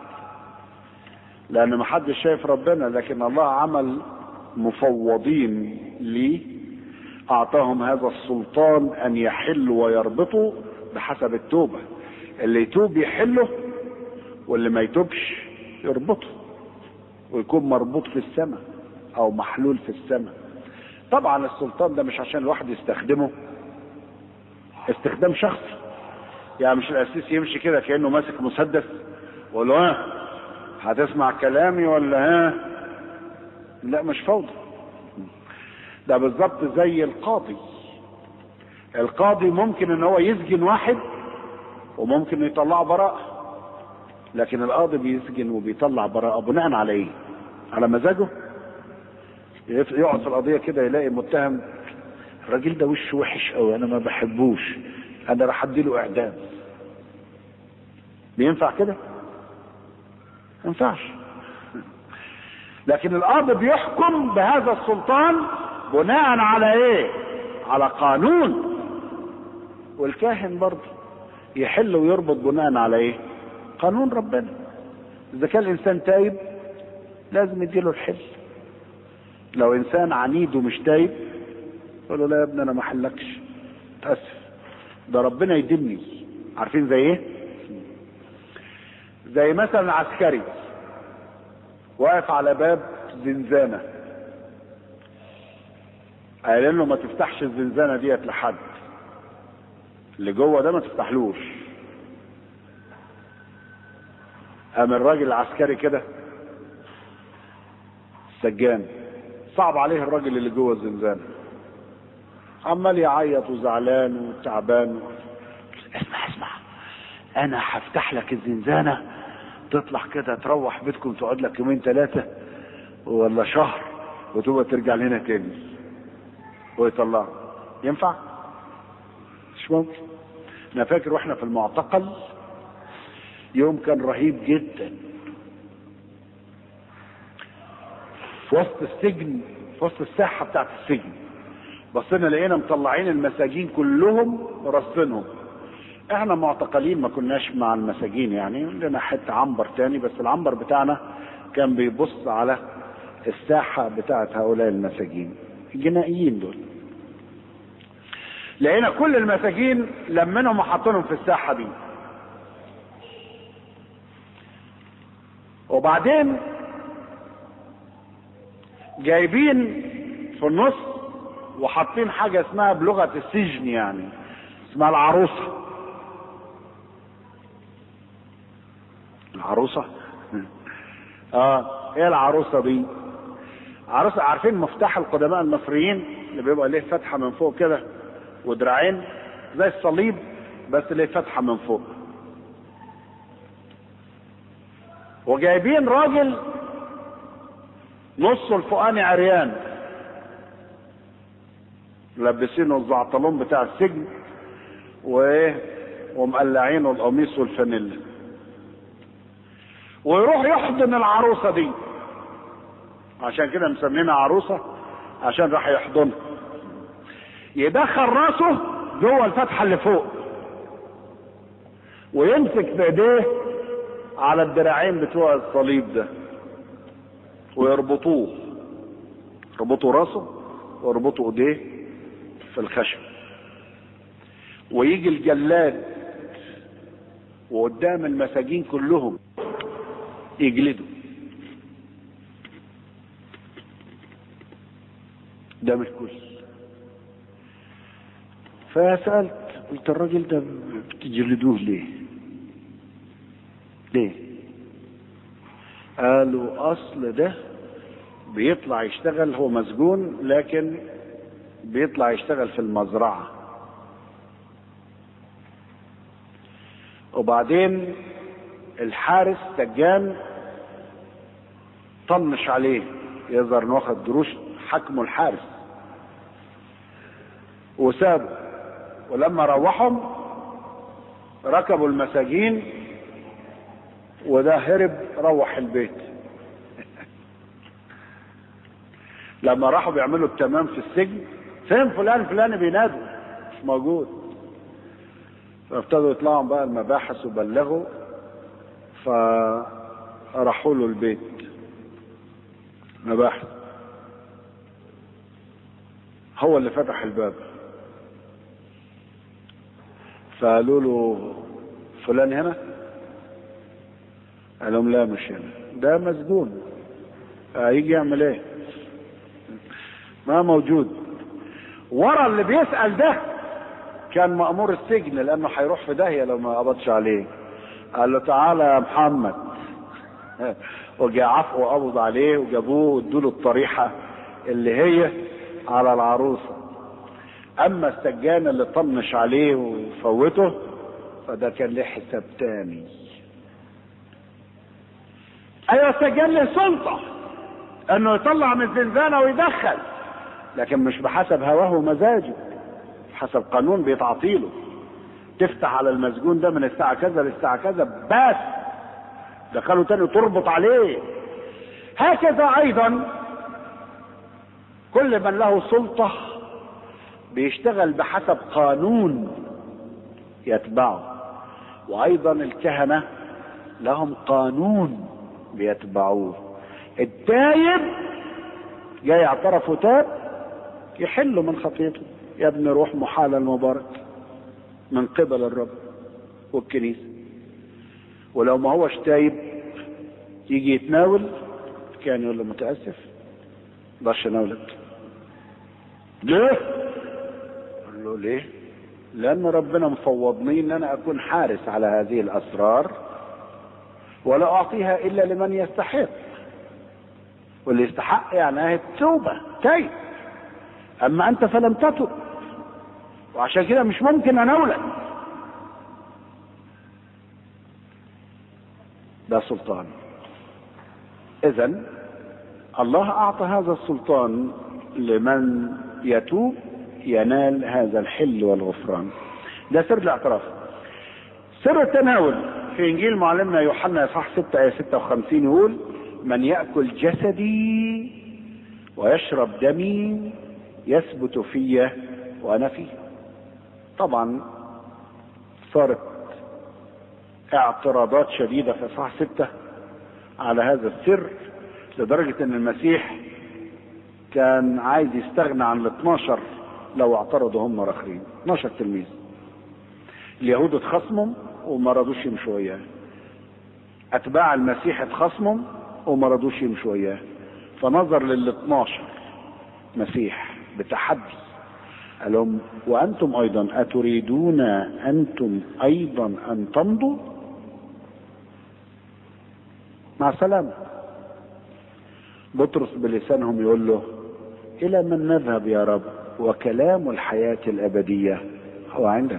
لان محدش شايف ربنا لكن الله عمل مفوضين لي اعطاهم هذا السلطان ان يحلوا ويربطوا بحسب التوبة اللي يتوب يحله واللي ما يتوبش يربطه ويكون مربوط في السماء او محلول في السماء طبعا السلطان ده مش عشان الواحد يستخدمه استخدام شخصي يعني مش القسيس يمشي كده كانه ماسك مسدس ويقول له ها هتسمع كلامي ولا ها لا مش فوضى ده بالظبط زي القاضي القاضي ممكن ان هو يسجن واحد وممكن يطلعه براءة لكن القاضي بيسجن وبيطلع براءة بناء على ايه على مزاجه يقعد في القضية كده يلاقي متهم الراجل ده وشه وحش قوي انا ما بحبوش انا راح اديله اعدام بينفع كده ما ينفعش لكن القاضي بيحكم بهذا السلطان بناء على ايه على قانون والكاهن برضه يحل ويربط بناء على ايه قانون ربنا اذا كان الانسان تايب لازم يديله الحل لو انسان عنيد ومش تايب يقول له لا يا ابني انا ما حلكش متاسف ده ربنا يدمني عارفين زي ايه زي مثلا عسكري واقف على باب زنزانة قال له ما تفتحش الزنزانة ديت لحد اللي جوه ده ما تفتحلوش قام الراجل العسكري كده سجان صعب عليه الراجل اللي جوه الزنزانة عمال يعيط وزعلان وتعبان اسمع اسمع انا هفتح لك الزنزانة تطلع كده تروح بيتكم تقعد لك يومين ثلاثة ولا شهر وتبقى ترجع لنا تاني ويطلع ينفع مش ممكن انا فاكر واحنا في المعتقل يوم كان رهيب جدا في وسط السجن في وسط الساحه بتاعت السجن بصينا لقينا مطلعين المساجين كلهم ورصينهم احنا معتقلين ما كناش مع المساجين يعني لنا حته عنبر تاني بس العنبر بتاعنا كان بيبص على الساحه بتاعت هؤلاء المساجين الجنائيين دول لقينا كل المساجين لمنهم وحطينهم في الساحه دي وبعدين جايبين في النص وحاطين حاجه اسمها بلغه السجن يعني اسمها العروسه العروسه اه ايه العروسه دي عروسه عارفين مفتاح القدماء المصريين اللي بيبقى ليه فتحه من فوق كده ودراعين زي الصليب بس ليه فتحه من فوق وجايبين راجل نصه الفوقاني عريان لابسينه الزعطلون بتاع السجن وايه ومقلعينه القميص والفانيلا ويروح يحضن العروسه دي عشان كده مسمينها عروسه عشان راح يحضنها يدخل راسه جوه الفتحه اللي فوق ويمسك بايديه على الدراعين بتوع الصليب ده ويربطوه يربطوا راسه ويربطوا ايديه في الخشب ويجي الجلاد وقدام المساجين كلهم يجلدوا قدام الكل فسألت قلت الراجل ده بتجلدوه ليه ليه قالوا اصل ده بيطلع يشتغل هو مسجون لكن بيطلع يشتغل في المزرعة وبعدين الحارس سجان طنش عليه يظهر انه واخد دروش حكمه الحارس وسابه ولما روحهم ركبوا المساجين وده هرب روح البيت لما راحوا بيعملوا التمام في السجن فين فلان فلان بينادوا مش موجود فابتدوا يطلعوا بقى المباحث وبلغوا فراحوا له البيت مباحث هو اللي فتح الباب فقالوا له فلان هنا قال لهم لا مش هنا ده مسجون هيجي يعمل ايه ما موجود ورا اللي بيسأل ده كان مأمور السجن لأنه هيروح في داهية لو ما قبضش عليه قال له تعالى يا محمد وجا عفو وقبض عليه وجابوه وادوا له الطريحة اللي هي على العروسة أما السجان اللي طنش عليه وفوته فده كان له حساب تاني ايوه السجان له سلطه انه يطلع من الزنزانه ويدخل لكن مش بحسب هواه ومزاجه حسب قانون بيتعطيله تفتح على المسجون ده من الساعة كذا للساعة كذا بس دخله تاني تربط عليه هكذا ايضا كل من له سلطة بيشتغل بحسب قانون يتبعه وايضا الكهنة لهم قانون بيتبعوه التايب جاي اعترف وتاب يحل من خطيته يا ابن روح محال المبارك من قبل الرب والكنيسة ولو ما هوش تايب يجي يتناول كان يقول له متأسف مقدرش اناولك ليه؟ قال له ليه؟ لأن ربنا مفوضني إن أنا أكون حارس على هذه الأسرار ولا أعطيها إلا لمن يستحق واللي يستحق يعني هي التوبة تايب أما أنت فلم تتب وعشان كده مش ممكن أناولك ده سلطان إذا الله أعطى هذا السلطان لمن يتوب ينال هذا الحل والغفران ده سر الاعتراف سر التناول في انجيل معلمنا يوحنا اصحاح 6 ايه 56 يقول من ياكل جسدي ويشرب دمي يثبت في وانا فيه طبعا صارت اعتراضات شديده في اصحاح 6 على هذا السر لدرجه ان المسيح كان عايز يستغنى عن ال 12 لو اعترضوا هم اخرين 12 تلميذ اليهود اتخصموا وما رضوش يمشوا وياه اتباع المسيح اتخصموا وما رضوش يمشوا وياه فنظر لل 12 مسيح بتحدي قال لهم وانتم ايضا اتريدون انتم ايضا ان تمضوا مع السلامه بطرس بلسانهم يقول له الى من نذهب يا رب وكلام الحياة الأبدية هو عندك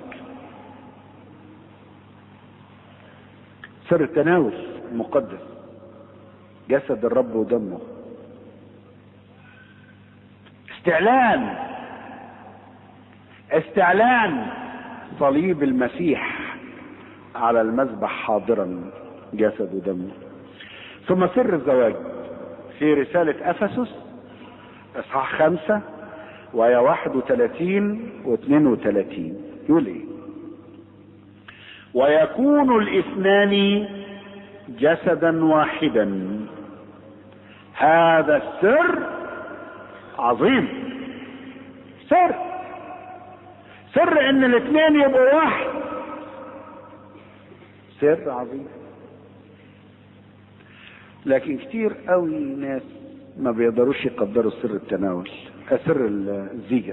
سر التناول المقدس جسد الرب ودمه استعلان استعلان صليب المسيح على المذبح حاضرا جسد ودمه ثم سر الزواج في رسالة أفسس إصحاح خمسة وآية 31 و 32 يقول إيه؟ ويكون الاثنان جسدا واحدا هذا السر عظيم سر سر ان الاثنين يبقوا واحد سر عظيم لكن كتير قوي ناس ما بيقدروش يقدروا سر التناول سر الزيجة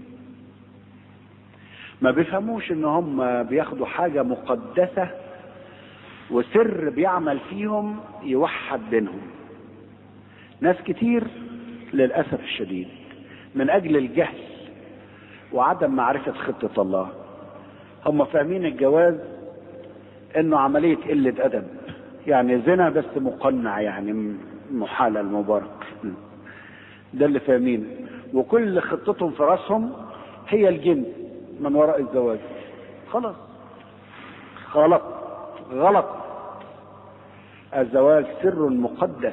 ما بيفهموش ان هم بياخدوا حاجة مقدسة وسر بيعمل فيهم يوحد بينهم ناس كتير للأسف الشديد من أجل الجهل وعدم معرفة خطة الله هم فاهمين الجواز انه عملية قلة أدب يعني زنا بس مقنع يعني محالة المبارك ده اللي فاهمينه وكل خطتهم في راسهم هي الجن من وراء الزواج خلاص غلط غلط الزواج سر مقدس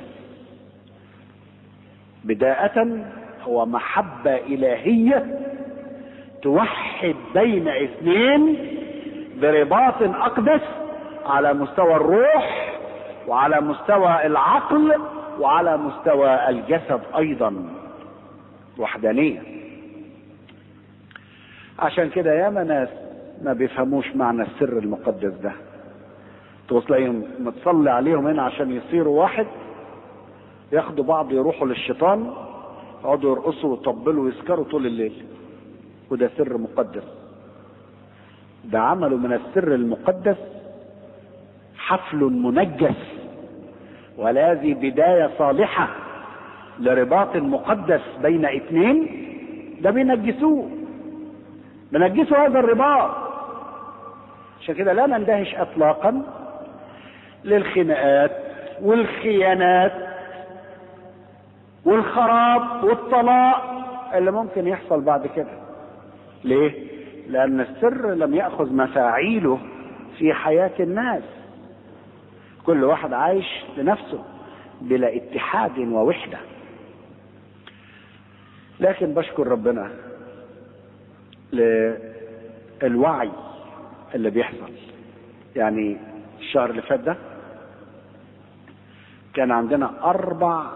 بداية هو محبة إلهية توحد بين اثنين برباط أقدس على مستوى الروح وعلى مستوى العقل وعلى مستوى الجسد أيضا وحدانية عشان كده ياما ناس ما بيفهموش معنى السر المقدس ده توصلهم متصلي عليهم هنا عشان يصيروا واحد ياخدوا بعض يروحوا للشيطان يقعدوا يرقصوا ويطبلوا ويسكروا طول الليل وده سر مقدس ده عملوا من السر المقدس حفل منجس وهذه بداية صالحة لرباط مقدس بين اثنين ده بينجسوه بينجسوا هذا الرباط عشان كده لا نندهش اطلاقا للخناقات والخيانات والخراب والطلاق اللي ممكن يحصل بعد كده ليه لان السر لم ياخذ مفاعيله في حياه الناس كل واحد عايش لنفسه بلا اتحاد ووحده لكن بشكر ربنا للوعي اللي بيحصل يعني الشهر اللي فات ده كان عندنا اربع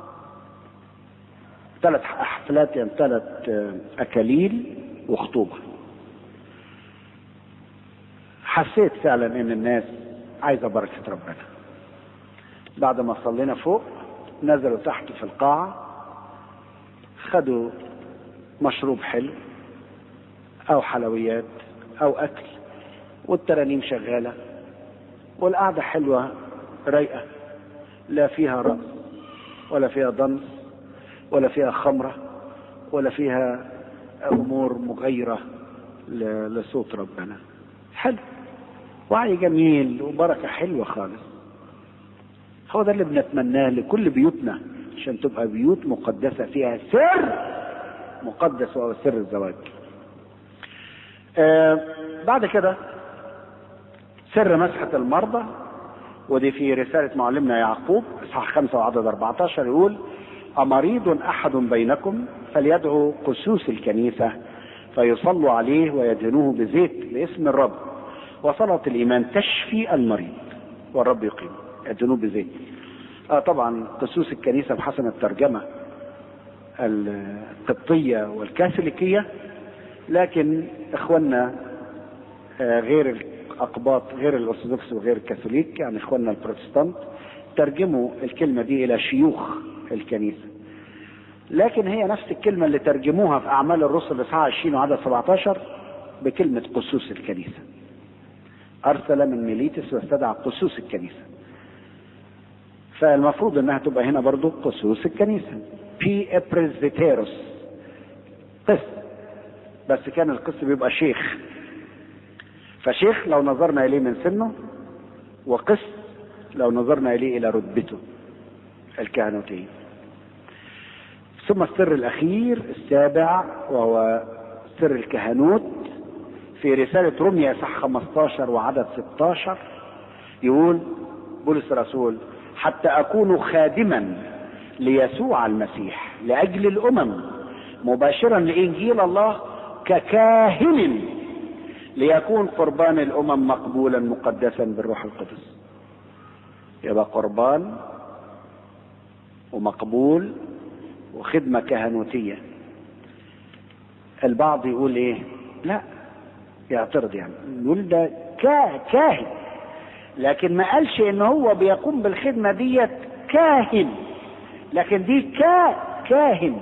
ثلاث حفلات يعني ثلاث اكاليل وخطوبه حسيت فعلا ان الناس عايزه بركه ربنا بعد ما صلينا فوق نزلوا تحت في القاعه خدوا مشروب حلو او حلويات او اكل والترانيم شغاله والقعده حلوه رايقه لا فيها رقص ولا فيها ضنس ولا فيها خمره ولا فيها امور مغيره ل- لصوت ربنا حلو وعي جميل وبركه حلوه خالص هو ده اللي بنتمناه لكل بيوتنا عشان تبقى بيوت مقدسه فيها سر مقدس وهو سر الزواج آه بعد كده سر مسحة المرضى ودي في رسالة معلمنا يعقوب إصحاح خمسة وعدد 14 يقول أمريض أحد بينكم فليدعو قسوس الكنيسة فيصلوا عليه ويدهنوه بزيت لاسم الرب وصلاة الإيمان تشفي المريض والرب يقيم يدهنوه بزيت آه طبعا قسوس الكنيسة بحسب الترجمة القبطية والكاثوليكية لكن إخواننا آه، غير الأقباط غير الأرثوذكس وغير الكاثوليك يعني إخواننا البروتستانت ترجموا الكلمة دي إلى شيوخ الكنيسة لكن هي نفس الكلمة اللي ترجموها في أعمال الرسل إصحاح 20 وعدد 17 بكلمة قسوس الكنيسة أرسل من ميليتس واستدعى قسوس الكنيسة فالمفروض انها تبقى هنا برضو قسوس الكنيسة بي ابريزبيتيروس قس بس كان القس بيبقى شيخ فشيخ لو نظرنا اليه من سنه وقس لو نظرنا اليه الى رتبته الكهنوتية ثم السر الاخير السابع وهو سر الكهنوت في رسالة روميا صح 15 وعدد 16 يقول بولس الرسول حتى أكون خادما ليسوع المسيح لأجل الأمم مباشرا لإنجيل الله ككاهن ليكون قربان الأمم مقبولا مقدسا بالروح القدس يبقى قربان ومقبول وخدمة كهنوتية البعض يقول ايه لا يعترض يعني يقول ده كا- كاهن لكن ما قالش ان هو بيقوم بالخدمه ديت كاهن لكن دي كا كاهن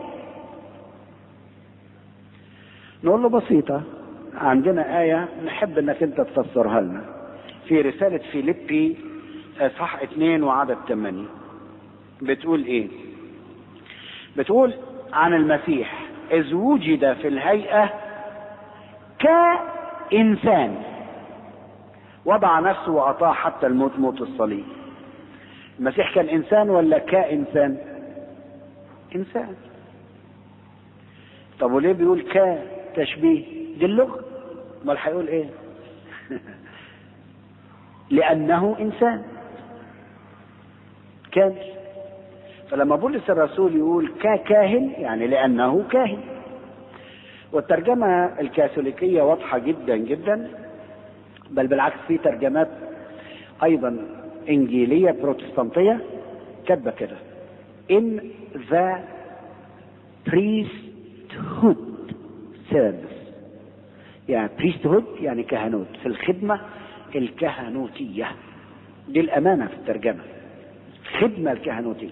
نقول له بسيطه عندنا ايه نحب انك انت تفسرها لنا في رساله فيليبي اصحاح 2 وعدد 8 بتقول ايه بتقول عن المسيح اذ وجد في الهيئه كانسان وضع نفسه واطاع حتى الموت موت الصليب المسيح كان انسان ولا كانسان انسان طب وليه بيقول كا تشبيه دي اللغه امال هيقول ايه لانه انسان كامل فلما بولس الرسول يقول ككاهن يعني لانه كاهن والترجمه الكاثوليكيه واضحه جدا جدا بل بالعكس في ترجمات ايضا انجيليه بروتستانتيه كاتبه كده in the priesthood service يعني priesthood يعني كهنوت في الخدمه الكهنوتيه دي الامانه في الترجمه الخدمه الكهنوتيه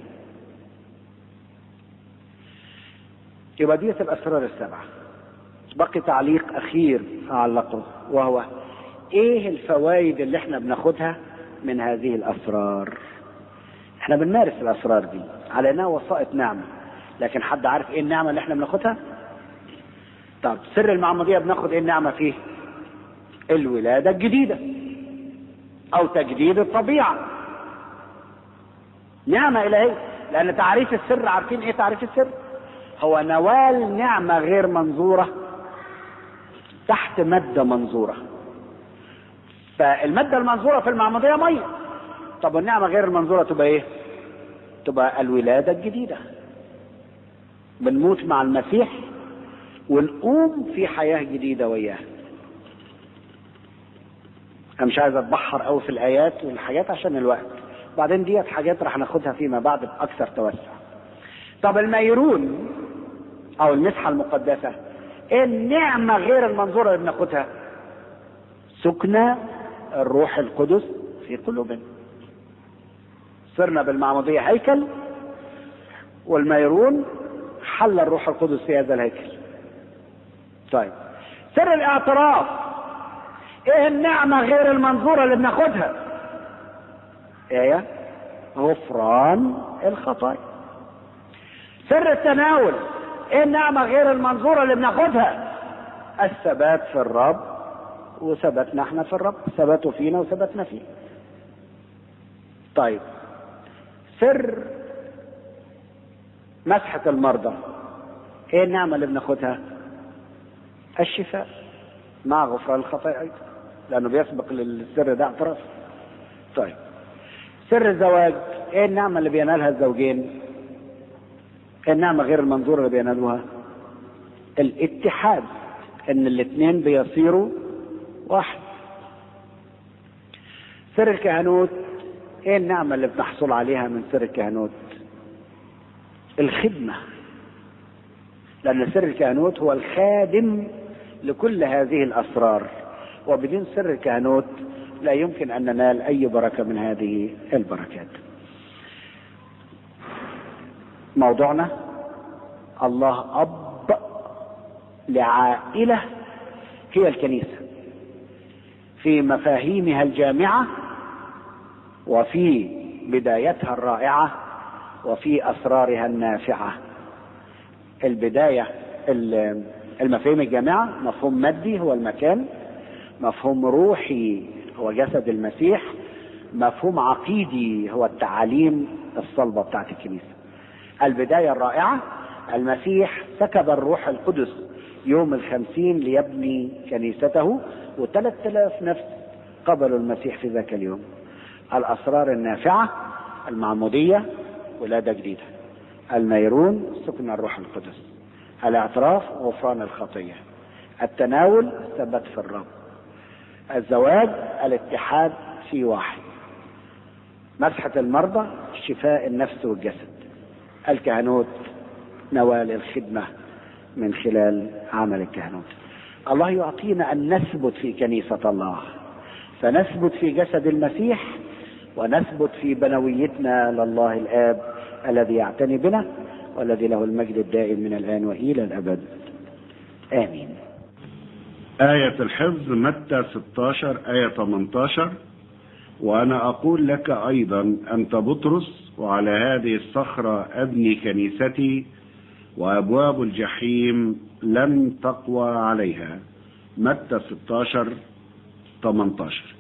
يبقى ديت الاسرار السبعه بقي تعليق اخير اعلقه وهو ايه الفوائد اللي احنا بناخدها من هذه الاسرار احنا بنمارس الاسرار دي على انها وسائط نعمه لكن حد عارف ايه النعمه اللي احنا بناخدها طب سر المعموديه بناخد ايه النعمه فيه الولاده الجديده او تجديد الطبيعه نعمه الهيه لان تعريف السر عارفين ايه تعريف السر هو نوال نعمه غير منظوره تحت ماده منظوره فالمادة المنظورة في المعمودية مية طب والنعمة غير المنظورة تبقى ايه تبقى الولادة الجديدة بنموت مع المسيح ونقوم في حياة جديدة وياه انا مش عايز اتبحر قوي في الايات والحاجات عشان الوقت بعدين ديت حاجات راح ناخدها فيما بعد باكثر توسع طب الميرون او المسحة المقدسة ايه النعمة غير المنظورة اللي بناخدها سكنى الروح القدس في قلوبنا صرنا بالمعمودية هيكل والميرون حل الروح القدس في هذا الهيكل طيب سر الاعتراف ايه النعمة غير المنظورة اللي بناخدها ايه غفران الخطايا سر التناول ايه النعمة غير المنظورة اللي بناخدها الثبات في الرب وثبتنا احنا في الرب ثبتوا فينا وثبتنا فيه طيب سر مسحة المرضى ايه النعمة اللي بناخدها الشفاء مع غفران الخطايا ايضا لانه بيسبق للسر ده اعتراف طيب سر الزواج ايه النعمة اللي بينالها الزوجين ايه النعمة غير المنظورة اللي بينالوها الاتحاد ان الاثنين بيصيروا واحد سر الكهنوت ايه النعمة اللي بنحصل عليها من سر الكهنوت الخدمة لأن سر الكهنوت هو الخادم لكل هذه الأسرار وبدون سر الكهنوت لا يمكن أن ننال أي بركة من هذه البركات موضوعنا الله أب لعائلة هي الكنيسة في مفاهيمها الجامعة وفي بدايتها الرائعة وفي أسرارها النافعة البداية المفاهيم الجامعة مفهوم مادي هو المكان مفهوم روحي هو جسد المسيح مفهوم عقيدي هو التعاليم الصلبة بتاعت الكنيسة البداية الرائعة المسيح سكب الروح القدس يوم الخمسين ليبني كنيسته وثلاث آلاف نفس قبلوا المسيح في ذاك اليوم الأسرار النافعة المعمودية ولادة جديدة الميرون سكن الروح القدس الاعتراف غفران الخطية التناول ثبت في الرب الزواج الاتحاد في واحد مسحة المرضى شفاء النفس والجسد الكهنوت نوال الخدمة من خلال عمل الكهنوت الله يعطينا أن نثبت في كنيسة الله فنثبت في جسد المسيح ونثبت في بنويتنا لله الآب الذي يعتني بنا والذي له المجد الدائم من الآن وإلى الأبد آمين آية الحفظ متى 16 آية 18 وأنا أقول لك أيضا أنت بطرس وعلى هذه الصخرة أبني كنيستي وأبواب الجحيم لن تقوى عليها متى 16 18